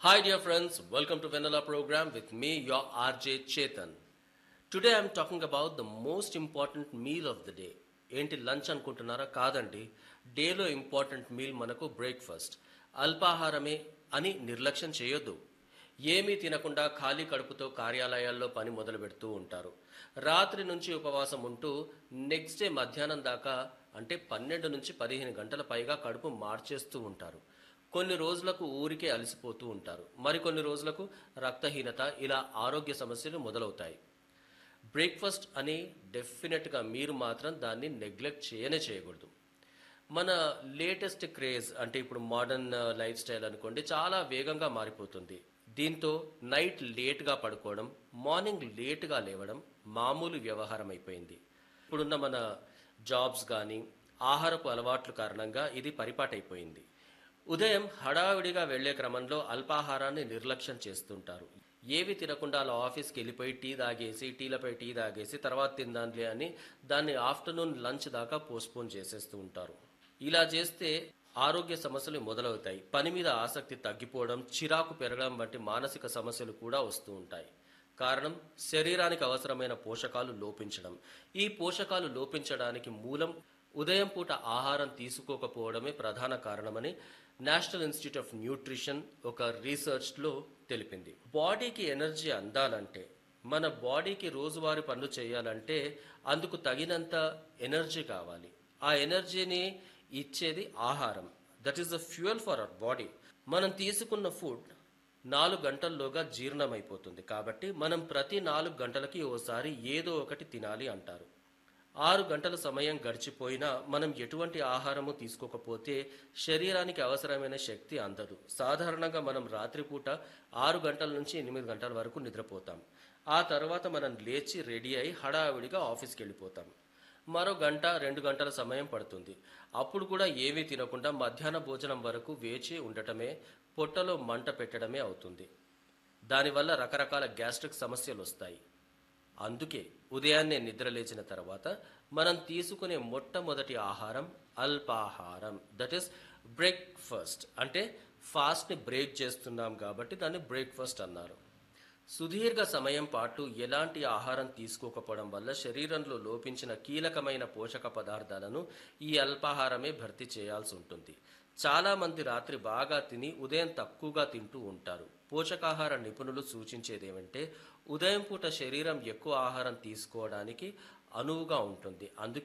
Hi, dear friends. Welcome to Vanilla program with me, your RJ Chetan. Today I'm talking about the most important meal of the day. ఏంటి lunch అనుకుంటున్నారా కాదండి డేలో important meal మనకు breakfast అల్పాహారమే అని నిర్లక్ష్యం చేయొద్దు ఏమీ తినకుండా ఖాళీ కడుపుతో కార్యాలయాల్లో పని మొదలు పెడుతూ ఉంటారు రాత్రి నుంచి ఉపవాసం ఉంటూ నెక్స్ట్ డే మధ్యాహ్నం దాకా అంటే పన్నెండు నుంచి పదిహేను గంటల పైగా కడుపు మార్చేస్తూ ఉంటారు కొన్ని రోజులకు ఊరికే అలసిపోతూ ఉంటారు మరికొన్ని రోజులకు రక్తహీనత ఇలా ఆరోగ్య సమస్యలు మొదలవుతాయి బ్రేక్ఫాస్ట్ అని డెఫినెట్గా మీరు మాత్రం దాన్ని నెగ్లెక్ట్ చేయనే చేయకూడదు మన లేటెస్ట్ క్రేజ్ అంటే ఇప్పుడు మోడర్న్ లైఫ్ స్టైల్ అనుకోండి చాలా వేగంగా మారిపోతుంది దీంతో నైట్ లేట్గా పడుకోవడం మార్నింగ్ లేట్గా లేవడం మామూలు వ్యవహారం అయిపోయింది ఇప్పుడున్న మన జాబ్స్ కానీ ఆహారపు అలవాట్ల కారణంగా ఇది పరిపాటైపోయింది ఉదయం హడావిడిగా వెళ్లే క్రమంలో అల్పాహారాన్ని నిర్లక్ష్యం చేస్తుంటారు ఏవి తినకుండా అలా ఆఫీస్కి వెళ్ళిపోయి టీ తాగేసి టీలపై టీ తాగేసి తర్వాత తిందాంలే అని దాన్ని ఆఫ్టర్నూన్ లంచ్ దాకా పోస్ట్పోన్ చేసేస్తూ ఉంటారు ఇలా చేస్తే ఆరోగ్య సమస్యలు మొదలవుతాయి పని మీద ఆసక్తి తగ్గిపోవడం చిరాకు పెరగడం వంటి మానసిక సమస్యలు కూడా వస్తూ ఉంటాయి కారణం శరీరానికి అవసరమైన పోషకాలు లోపించడం ఈ పోషకాలు లోపించడానికి మూలం ఉదయం పూట ఆహారం తీసుకోకపోవడమే ప్రధాన కారణమని నేషనల్ ఇన్స్టిట్యూట్ ఆఫ్ న్యూట్రిషన్ ఒక రీసెర్చ్లో తెలిపింది బాడీకి ఎనర్జీ అందాలంటే మన బాడీకి రోజువారీ పనులు చేయాలంటే అందుకు తగినంత ఎనర్జీ కావాలి ఆ ఎనర్జీని ఇచ్చేది ఆహారం that is the fuel for our body మనం తీసుకున్న ఫుడ్ నాలుగు గంటల్లోగా జీర్ణమైపోతుంది కాబట్టి మనం ప్రతి నాలుగు గంటలకి ఓసారి ఏదో ఒకటి తినాలి అంటారు ఆరు గంటల సమయం గడిచిపోయినా మనం ఎటువంటి ఆహారము తీసుకోకపోతే శరీరానికి అవసరమైన శక్తి అందదు సాధారణంగా మనం రాత్రిపూట ఆరు గంటల నుంచి ఎనిమిది గంటల వరకు నిద్రపోతాం ఆ తర్వాత మనం లేచి రెడీ అయి హడావిడిగా ఆఫీస్కి వెళ్ళిపోతాం మరో గంట రెండు గంటల సమయం పడుతుంది అప్పుడు కూడా ఏమీ తినకుండా మధ్యాహ్న భోజనం వరకు వేచి ఉండటమే పొట్టలో మంట పెట్టడమే అవుతుంది దానివల్ల రకరకాల గ్యాస్ట్రిక్ సమస్యలు వస్తాయి అందుకే ఉదయాన్నే నిద్ర లేచిన తర్వాత మనం తీసుకునే మొట్టమొదటి ఆహారం అల్పాహారం దట్ ఈస్ బ్రేక్ఫాస్ట్ అంటే ఫాస్ట్ని బ్రేక్ చేస్తున్నాం కాబట్టి దాన్ని బ్రేక్ఫాస్ట్ అన్నారు సుదీర్ఘ సమయం పాటు ఎలాంటి ఆహారం తీసుకోకపోవడం వల్ల శరీరంలో లోపించిన కీలకమైన పోషక పదార్థాలను ఈ అల్పాహారమే భర్తీ చేయాల్సి ఉంటుంది చాలా మంది రాత్రి బాగా తిని ఉదయం తక్కువగా తింటూ ఉంటారు పోషకాహార నిపుణులు సూచించేది ఏమంటే ఉదయం పూట శరీరం ఎక్కువ ఆహారం తీసుకోవడానికి అనువుగా ఉంటుంది అందుకే